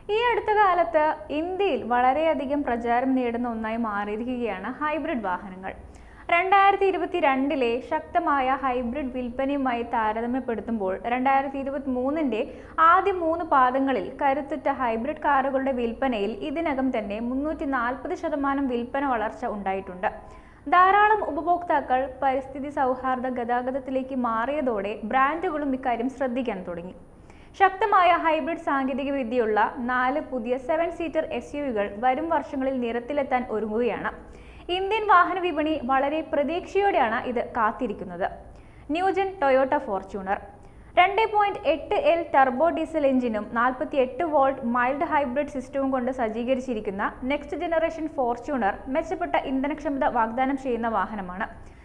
ഈ അടുത്ത കാലത്ത് ഇന്ത്യയിൽ വളരെയധികം പ്രചാരം നേടുന്ന ഒന്നായി മാറിയിരിക്കുകയാണ് ഹൈബ്രിഡ് വാഹനങ്ങൾ രണ്ടായിരത്തി ഇരുപത്തി രണ്ടിലെ ശക്തമായ ഹൈബ്രിഡ് വിൽപ്പനയുമായി താരതമ്യപ്പെടുത്തുമ്പോൾ രണ്ടായിരത്തി ഇരുപത്തി മൂന്നിൻ്റെ ആദ്യ മൂന്ന് പാദങ്ങളിൽ കരുത്തുറ്റ ഹൈബ്രിഡ് കാറുകളുടെ വിൽപ്പനയിൽ ഇതിനകം തന്നെ മുന്നൂറ്റി നാൽപ്പത് ശതമാനം വിൽപ്പന വളർച്ച ഉണ്ടായിട്ടുണ്ട് ധാരാളം ഉപഭോക്താക്കൾ പരിസ്ഥിതി സൗഹാർദ്ദ ഗതാഗതത്തിലേക്ക് മാറിയതോടെ ബ്രാൻഡുകളും ഇക്കാര്യം ശ്രദ്ധിക്കാൻ തുടങ്ങി ശക്തമായ ഹൈബ്രിഡ് സാങ്കേതിക വിദ്യയുള്ള നാല് പുതിയ സെവൻ സീറ്റർ എസ് യുവികൾ വരും വർഷങ്ങളിൽ നിരത്തിലെത്താൻ ഒരുങ്ങുകയാണ് ഇന്ത്യൻ വാഹന വിപണി വളരെ പ്രതീക്ഷയോടെയാണ് ഇത് കാത്തിരിക്കുന്നത് ന്യൂജൻ ടൊയോട്ട ഫോർച്യൂണർ രണ്ട് പോയിന്റ് എട്ട് എൽ ടർബോ ഡീസൽ എഞ്ചിനും നാൽപ്പത്തി എട്ട് വോൾട്ട് മൈൽഡ് ഹൈബ്രിഡ് സിസ്റ്റവും കൊണ്ട് സജ്ജീകരിച്ചിരിക്കുന്ന നെക്സ്റ്റ് ജനറേഷൻ ഫോർച്യൂണർ മെച്ചപ്പെട്ട ഇന്ധനക്ഷമത വാഗ്ദാനം ചെയ്യുന്ന വാഹനമാണ്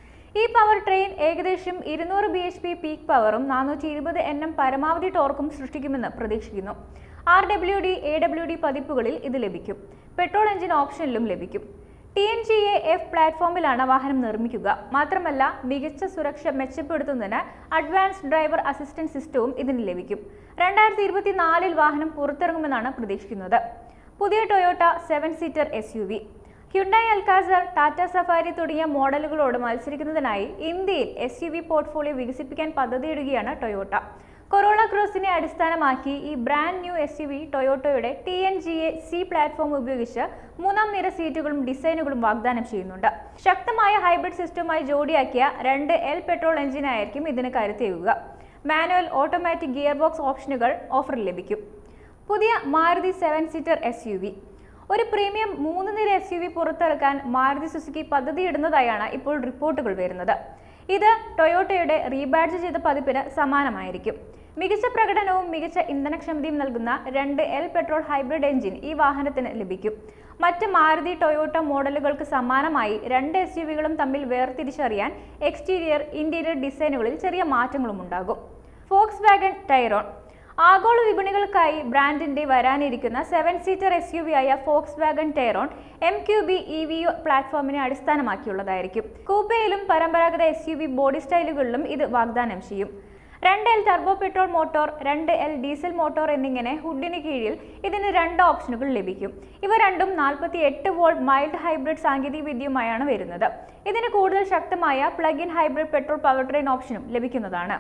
ഈ പവർ ട്രെയിൻ ഏകദേശം ഇരുന്നൂറ് ബി എച്ച് പി പീക്ക് പവറും നാനൂറ്റി ഇരുപത് എൻ എം പരമാവധി ടോർക്കും സൃഷ്ടിക്കുമെന്ന് പ്രതീക്ഷിക്കുന്നു R W D A W D പതിപ്പുകളിൽ ഇത് ലഭിക്കും പെട്രോൾ എഞ്ചിൻ ഓപ്ഷനിലും ലഭിക്കും T N G A F പ്ലാറ്റ്ഫോമിലാണ് വാഹനം നിർമ്മിക്കുക മാത്രമല്ല മികച്ച സുരക്ഷ മെച്ചപ്പെടുത്തുന്നതിന് അഡ്വാൻസ് ഡ്രൈവർ അസിസ്റ്റന്റ് സിസ്റ്റവും ഇതിന് ലഭിക്കും രണ്ടായിരത്തി ഇരുപത്തിനാലിൽ വാഹനം പുറത്തിറങ്ങുമെന്നാണ് പ്രതീക്ഷിക്കുന്നത് പുതിയ Toyota seven seater S U V Hyundai Alcazar Tata Safari തുടങ്ങിയ മോഡലുകളോട് മത്സരിക്കുന്നതിനായി ഇന്ത്യയിൽ എസ് യു വി പോർട്ട്ഫോളിയോ വികസിപ്പിക്കാൻ പദ്ധതിയിടുകയാണ് ടൊയോട്ട കൊറോള ക്രോസിനെ അടിസ്ഥാനമാക്കി ഈ brand new S U V ടൊയോട്ടോയുടെ T N G A C platform ഉപയോഗിച്ച് മൂന്നാം നിര സീറ്റുകളും ഡിസൈനുകളും വാഗ്ദാനം ചെയ്യുന്നുണ്ട് ശക്തമായ ഹൈബ്രിഡ് സിസ്റ്റവുമായി ജോഡിയാക്കിയ രണ്ട് എൽ പെട്രോൾ എഞ്ചിനായിരിക്കും ഇതിന് കരുത്തേകുക മാനുവൽ ഓട്ടോമാറ്റിക് ഗിയർ ബോക്സ് ഓപ്ഷനുകൾ ഓഫറിൽ ലഭിക്കും പുതിയ Maruti seven seater S U V ഒരു പ്രീമിയം മൂന്ന് നിര എസ് യു വി പുറത്തിറക്കാൻ മാരുതി സുസുക്കി പദ്ധതിയിടുന്നതായാണ് ഇപ്പോൾ റിപ്പോർട്ടുകൾ വരുന്നത് ഇത് ടൊയോട്ടയുടെ റീബാഡ്ജ് ചെയ്ത പതിപ്പിന് സമാനമായിരിക്കും മികച്ച പ്രകടനവും മികച്ച ഇന്ധനക്ഷമതയും നൽകുന്ന രണ്ട് എൽ പെട്രോൾ ഹൈബ്രിഡ് എഞ്ചിൻ ഈ വാഹനത്തിന് ലഭിക്കും മറ്റ് മാരുതി ടൊയോട്ട മോഡലുകൾക്ക് സമാനമായി രണ്ട് എസ് യു വികളും തമ്മിൽ വേർതിരിച്ചറിയാൻ എക്സ്റ്റീരിയർ ഇന്റീരിയർ ഡിസൈനുകളിൽ ചെറിയ മാറ്റങ്ങളും ഉണ്ടാകും ഫോക്സ് വാഗൺ ടൈറോൺ ആഗോള വിപണികൾക്കായി ബ്രാൻഡിന്റെ വരാനിരിക്കുന്ന seven seater S U V ആയ Volkswagen Tayron M Q B E V പ്ലാറ്റ്ഫോമിനെ അടിസ്ഥാനമാക്കിയുള്ളതായിരിക്കും കൂപ്പയിലും പരമ്പരാഗത എസ് യു വി ബോഡി സ്റ്റൈലുകളിലും ഇത് വാഗ്ദാനം ചെയ്യും രണ്ട് എൽ ടർബോ പെട്രോൾ മോട്ടോർ രണ്ട് എൽ ഡീസൽ മോട്ടോർ എന്നിങ്ങനെ ഹുഡിന് കീഴിൽ ഇതിന് രണ്ട് ഓപ്ഷനുകൾ ലഭിക്കും ഇവ രണ്ടും നാൽപ്പത്തി എട്ട് വോൾട്ട് മൈൽഡ് ഹൈബ്രിഡ് സാങ്കേതിക വിദ്യയുമായാണ് വരുന്നത് ഇതിന് കൂടുതൽ ശക്തമായ plug in hybrid petrol powertrain ഓപ്ഷനും ലഭിക്കുന്നതാണ്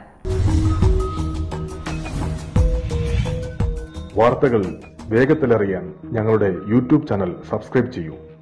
വാർത്തകൾ വേഗത്തിലറിയാൻ ഞങ്ങളുടെ യൂട്യൂബ് ചാനൽ സബ്സ്ക്രൈബ് ചെയ്യൂ